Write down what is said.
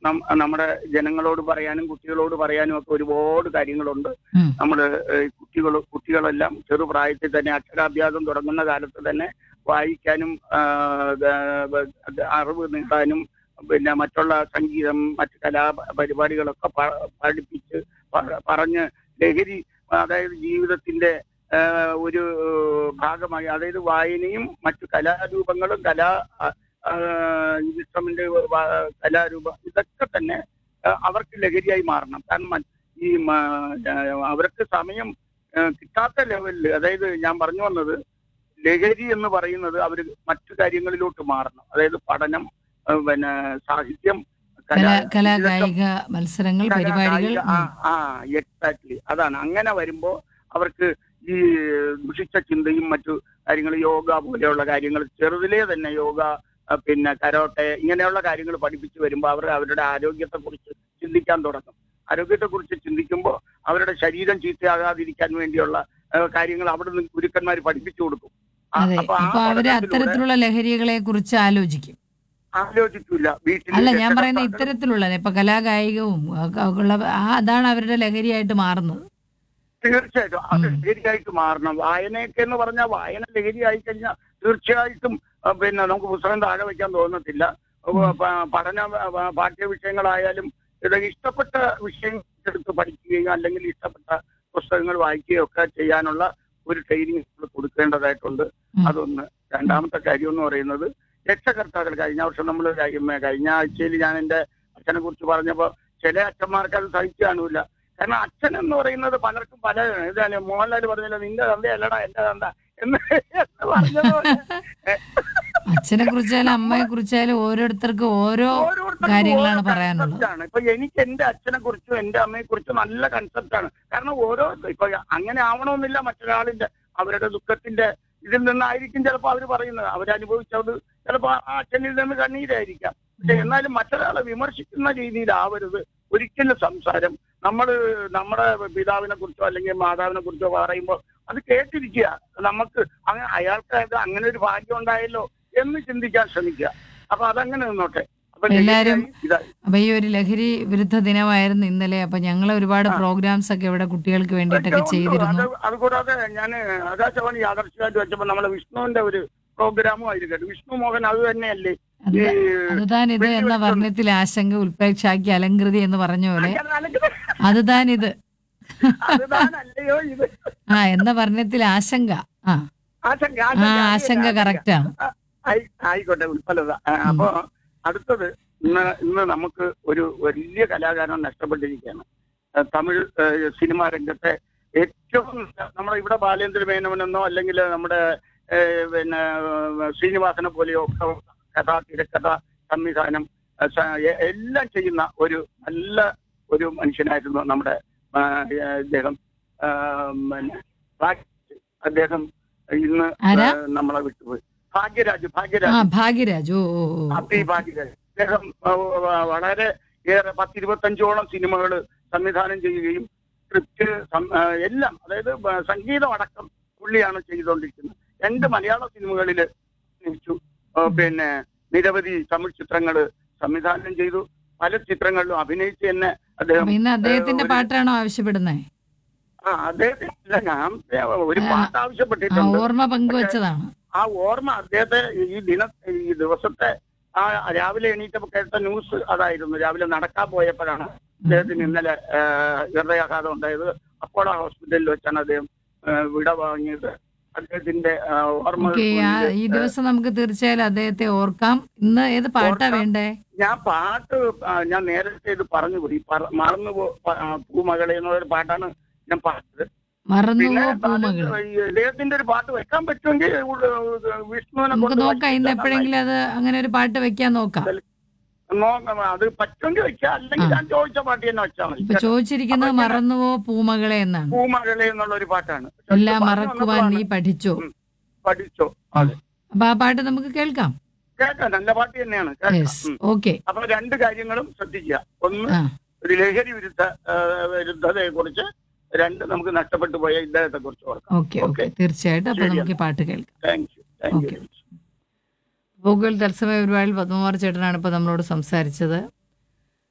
നം- നമ്മുടെ ജനങ്ങളോട് പറയാനും കുട്ടികളോട് പറയാനും ഒക്കെ ഒരുപാട് കാര്യങ്ങളുണ്ട് ഉം. നമ്മൾ കുട്ടികൾ കുട്ടികളെല്ലാം ചെറുപ്രായത്തിൽ തന്നെ അക്ഷരാഭ്യാസം തുടങ്ങുന്ന കാലത്ത് തന്നെ വായിക്കാനും ആ, ദ- ദ- അറിവ് നേടാനും പിന്നെ മറ്റുള്ള സംഗീതം മറ്റ് കലാ പരിപാടികളൊക്കെ പ- പഠിപ്പിച്ച് പ- പറഞ്ഞ് ലഹരി അതായത് ജീവിതത്തിന്റെ ആ, ഒരു ഭാഗമായി അതായത് വായനയും മറ്റു കലാരൂപങ്ങളും കലാ ഇൻസ്ട്രുമെന്റ് കലാരൂപം ഇതൊക്കെ തന്നെ ആ, അവർക്ക് ലഹരിയായി മാറണം കാരണം മ- ഈ മ- ആ, അവർക്ക് സമയം ആ, കിട്ടാത്ത ലെവലിൽ അതായത് ഞാൻ പറഞ്ഞു വന്നത് ലഹരി എന്ന് പറയുന്നത് അവർ മറ്റു കാര്യങ്ങളിലോട്ട് മാറണം അതായത് പഠനം ആ, പിന്നെ സാഹിത്യം കല കലാ ഇതൊക്കെ കായിക മത്സരങ്ങൾ കലാ- പരിപാടികൾ കായിക- ആ ആ എക്സാക്ട്ലി അതാണ് അങ്ങനെ വരുമ്പോ അവർക്ക് ഈ ദുഷിച്ച ചിന്തയും മറ്റു കാര്യങ്ങൾ യോഗ പോലെയുള്ള കാര്യങ്ങൾ ചെറുതിലേ തന്നെ യോഗ ആ, പിന്നെ കരോട്ടെ ഇങ്ങനെയുള്ള കാര്യങ്ങൾ പഠിപ്പിച്ചു വരുമ്പോൾ അവർ അവരുടെ ആരോഗ്യത്തെ കുറിച്ച് ചിന്തിക്കാൻ തുടങ്ങും ആരോഗ്യത്തെ കുറിച്ച് ചിന്തിക്കുമ്പോൾ അവരുടെ ശരീരം ചീത്തയാകാതിരിക്കാൻ വേണ്ടിയുള്ള ആ, കാര്യങ്ങൾ അവിടെ നിന്ന് ഗുരുക്കന്മാർ പഠിപ്പിച്ചു കൊടുക്കും ആ, അതെ അപ്പൊ ആ അപ്പൊ അവര് പഠനത്തിലൂടെ അത്തരത്തിലുള്ള ലഹരികളെ കുറിച്ച് ആലോചിക്കും ആലോചിക്കില്ല വീട്ടിൽ അല്ല ഞാൻ പറയുന്ന രക്ഷകർത്താക്കൾ- ഇത്തരത്തിലുള്ള ഇപ്പൊ കലാകായികവും ഒക്കെ ഉള്ള ആ അതാണ് അവരുടെ ലഹരിയായിട്ട് മാറുന്നത് തീർച്ചയായിട്ടും അത് ഉം. ലഹരിയായിട്ട് മാറണം വായനയൊക്കെ എന്ന് പറഞ്ഞാൽ വായന ലഹരിയായി കഴിഞ്ഞാൽ തീർച്ചയായിട്ടും ആ, പിന്നെ നമുക്ക് പുസ്തകം താഴെ വെക്കാൻ തോന്നത്തില്ല ഉം. പ- പഠന ആ, പാഠ്യ വിഷയങ്ങളായാലും ഇത് ഇഷ്ടപ്പെട്ട വിഷയങ്ങൾ എടുത്ത് പഠിക്കുകയും അല്ലെങ്കിൽ ഇഷ്ടപ്പെട്ട പുസ്തകങ്ങൾ വായിക്കുകയും ഒക്കെ ചെയ്യാനുള്ള ഒരു ട്രെയിനിങ് നമ്മൾ കൊടുക്കേണ്ടതായിട്ടുണ്ട് ഉം. അതൊന്ന് രണ്ടാമത്തെ കാര്യം എന്ന് പറയുന്നത് രക്ഷകർത്താക്കൾ കഴിഞ്ഞ വർഷം നമ്മൾ കഴിഞ്ഞ ആഴ്ചയിൽ ഞാൻ എന്റെ അച്ഛനെ കുറിച്ച് പറഞ്ഞപ്പോ ചില അച്ഛന്മാർക്ക് അത് സഹിച്ചു കാണൂല കാരണം അച്ഛൻ എന്ന് പറയുന്നത് പലർക്കും പല ഇതാണ് മോഹൻലാൽ പറഞ്ഞല്ലോ നിന്റെ തന്തയല്ലടാ എന്റെ തന്ത എന്ന് എന്ന് പറഞ്ഞതുപോലെ അച്ഛനെ കുറിച്ചായാലും അമ്മയെ കുറിച്ചായാലും ഓരോരുത്തർക്കും ഓരോ ഓരോരുത്തർക്കും കാര്യങ്ങളാണ് ഓരോ പറയാനുള്ളത്. concept ആണ് ഇപ്പൊ എനിക്ക് എന്റെ അച്ഛനെ കുറിച്ചും എന്റെ അമ്മയെ കുറിച്ചും നല്ല കൺസെപ്റ്റ് ആണ് കാരണം ഓരോ ഇപ്പൊ അങ്ങനെ ആവണമെന്നില്ല മറ്റൊരാളിന്റെ അവരുടെ ദുഃഖത്തിന്റെ ഇതിൽ നിന്നായിരിക്കും ചിലപ്പോൾ അവർ പറയുന്നത് അവരനുഭവിച്ചത് ചിലപ്പോൾ ആ അച്ഛനിൽ നിന്ന് കണ്ണീരായിരിക്കാം പക്ഷെ എന്നാലും മറ്റൊരാളെ വിമർശിക്കുന്ന രീതിയിലാവരുത് ഒരിക്കലും സംസാരം നമ്മൾ നമ്മുടെ പിതാവിനെ കുറിച്ചോ അല്ലെങ്കിൽ മാതാവിനെ കുറിച്ചോ പറയുമ്പോൾ അത് കേട്ടിരിക്കുക നമുക്ക് അങ്ങനെ അയാൾക്ക് അത് അങ്ങനെ ഒരു ഭാഗ്യം ഉണ്ടായല്ലോ എന്ന് ചിന്തിക്കാൻ ശ്രമിക്കുക അപ്പൊ അതങ്ങനെ നിന്നോട്ടെ അപ്പൊ എല്ലാരും ഇതാ അപ്പൊ ഈ ഒരു ലഹരി വിരുദ്ധ ദിനമായിരുന്നു ഇന്നലെ അപ്പൊ ഞങ്ങൾ ഒരുപാട് ആ. പ്രോഗ്രാംസ് ഒക്കെ ഇവിടെ കുട്ടികൾക്ക് വേണ്ടിയിട്ടൊക്കെ ഉണ്ട്. ചെയ്തിരുന്നു അത് അതുകൂടാതെ ഞാൻ ആകാശവാണി യാദർശികമായിട്ട് വെച്ചപ്പോ നമ്മളെ വിഷ്ണുവിന്റെ ഒരു പ്രോഗ്രാമും ആയിരിക്കട്ടെ വിഷ്ണു മോഹൻ അത് തന്നെയല്ലേ അത് ഈ അത് താൻ ഇത് വെടി എന്ന വെച്ചോണ്ട് വർണ്ണത്തിൽ ആശങ്ക ഉൽപ്പേക്ഷാക്കി അലങ്കൃതി എന്ന് പറഞ്ഞ പോലെ അങ്ങനെ അലക്കുന്നത് അത് താൻ ഇത് അത് താനല്ലയോ ഇത് ആ എന്ന വർണ്ണത്തിൽ ആശങ്ക ആ ആശങ്ക ആ ആശങ്ക ആശങ്ക അറിയില്ല. കറക്റ്റ് ആണ് ആയി- ആയിക്കോട്ടെ ഉൽപ്പലത ആ, അപ്പൊ അടുത്തത് ഇന്ന് ഇന്ന് നമുക്ക് ഒരു വലിയ കലാകാരൻ നഷ്ടപ്പെട്ടിരിക്കുകയാണ് ആ, തമിഴ് ആ, സിനിമാ രംഗത്തെ ഏറ്റവും നല്ല- നമ്മുടെ ഇവിടെ ബാലേന്ദ്ര മേനോനെന്നോ അല്ലെങ്കിൽ നമ്മുടെ ഏ, പിന്നെ ആ, ശ്രീനിവാസനെ പോലെയോ ഒക്കെ കഥ തിരക്കഥ സംവിധാനം ആ, സ- എ- എല്ലാം ചെയ്യുന്ന ഒരു നല്ല ഒരു മനുഷ്യനായിരുന്നു നമ്മുടെ ആ, ഇദ്ദേഹം ആ, പിന്നെ ഭാഗ്യ- അദ്ദേഹം ഇന്ന് ആരാ? ആ, നമ്മളെ വിട്ടുപോയി ഭാഗ്യരാജ് ആ ഭാഗ്യരാജ് ഭാഗ്യരാജ് ഓ ഓ ഓ. അപ്പി ഭാഗ്യരാജ് അദ്ദേഹം ആ, വ- വളരെ ഏറെ പത്തിരുപത്തഞ്ചോളം സിനിമകൾ സംവിധാനം ചെയ്യുകയും സ്ക്രിപ്റ്റ് സം- ആ, എല്ലാം അതായത് ബ- സംഗീതം അടക്കം പുള്ളിയാണ് ചെയ്തുകൊണ്ടിരിക്കുന്നത് രണ്ട് മലയാള സിനിമകളിൽ അഭിനയിച്ചു ആ, പിന്നെ നിരവധി തമിഴ് ചിത്രങ്ങൾ സംവിധാനം ചെയ്തു പല ചിത്രങ്ങളിലും അഭിനയിച്ച് തന്നെ അദ്ദേഹം അപ്പൊ ഇന്ന് അദ്ദേഹത്തിന്റെ ഒരു- പാട്ടാണോ ആവശ്യപ്പെടുന്നത് ആ അദ്ദേഹത്തിന് ഞാൻ ഒരു ആ, പാട്ട് ആ ആവശ്യപ്പെട്ടിട്ടുണ്ട് ഓർമ്മ പങ്കുവച്ചതാണ് ആ ഓർമ്മ അദ്ദേഹത്തെ ഈ ദിന ഈ ദിവസത്തെ ആ രാവിലെ എണീറ്റപ്പോ കേട്ട ന്യൂസ് അതായിരുന്നു രാവിലെ നടക്കാൻ പോയപ്പോഴാണ് അദ്ദേഹത്തിന് ഇന്നലെ ആ, ഹൃദയാഘാതം ഉണ്ടായത് അപ്പോളോ ഹോസ്പിറ്റലിൽ വെച്ചാണ് അദ്ദേഹം ആ, വിട വാങ്ങിയത് അദ്ദേഹത്തിന്റെ ആ, ഓർമ്മ ഓക്കെ ഈ ദിവസം നമുക്ക് തീർച്ചയായും അദ്ദേഹത്തെ ഓർക്കാം ഇന്ന് ഏത് പാട്ടാ ഓർക്കാം. വേണ്ടേ ഞാൻ പാട്ട് ആ, ഞാൻ നേരത്തെ ഇത് പറഞ്ഞുപോയി പറ- മറന്നു പോ പ- ആ, പൂമകളെ എന്നുള്ള പാട്ടാണ് ഞാൻ പറഞ്ഞത് മറന്നുവോ പിന്നെ പൂമകൾ ഈ ഇദ്ദേഹത്തിന്റെ ഒരു പാട്ട് വെക്കാൻ പറ്റുമെങ്കിൽ വിഷ്ണുവിനെ നമുക്ക് കൊണ്ട് നോക്കാം ഇന്ന് വയ്ക്കാൻ എപ്പോഴെങ്കിലും അത് അങ്ങനെ ഒരു പാട്ട് വെക്കാൻ നോക്കാം നോക്കാം അത് പറ്റുമെങ്കിൽ വെക്കാം അല്ലെങ്കിൽ ആ. ഞാൻ ചോദിച്ച പാട്ട് തന്നെ വെച്ചാൽ മതി ഇപ്പൊ ചോദിച്ചിരിക്കുന്നത് അപ്പൊ ഇങ്ങനെ- മറന്നുവോ പൂമകളെ എന്നാണ് പൂമകളെ എന്നുള്ള ഒരു പാട്ടാണ് എല്ലാം പാട്ട് മറക്കുവാൻ നീ വന്നപ്പോഴാണ് പഠിച്ചോ ഉം. പഠിച്ചോ അതെ അപ്പൊ ആ പാട്ട് നമുക്ക് കേൾക്കാം കേൾക്കാം നല്ല പാട്ട് തന്നെയാണ് കേൾക്കാം. യെസ് ഉം. ഓക്കെ അപ്പൊ രണ്ട് കാര്യങ്ങളും ശ്രദ്ധിക്കുക ഒന്ന് ആ ഒരു ലഹരി വിരുദ്ധ ആ, വിരുദ്ധതയെ കുറിച്ച് രണ്ട് നമുക്ക് നഷ്ടപ്പെട്ടു പോയ ഇദ്ദേഹത്തെ കുറിച്ച് ഓർക്കാം ഓക്കെ ഓക്കെ ഓക്കെ. തീർച്ചയായിട്ടും അപ്പൊ ശരി. നമുക്ക് ഈ പാട്ട് കേൾക്കാം thank you thank you okay. Google തത്സമയ പരിപാടിയിൽ പത്മകുമാർ ചേട്ടനാണ് ഇപ്പൊ നമ്മളോട് സംസാരിച്ചത്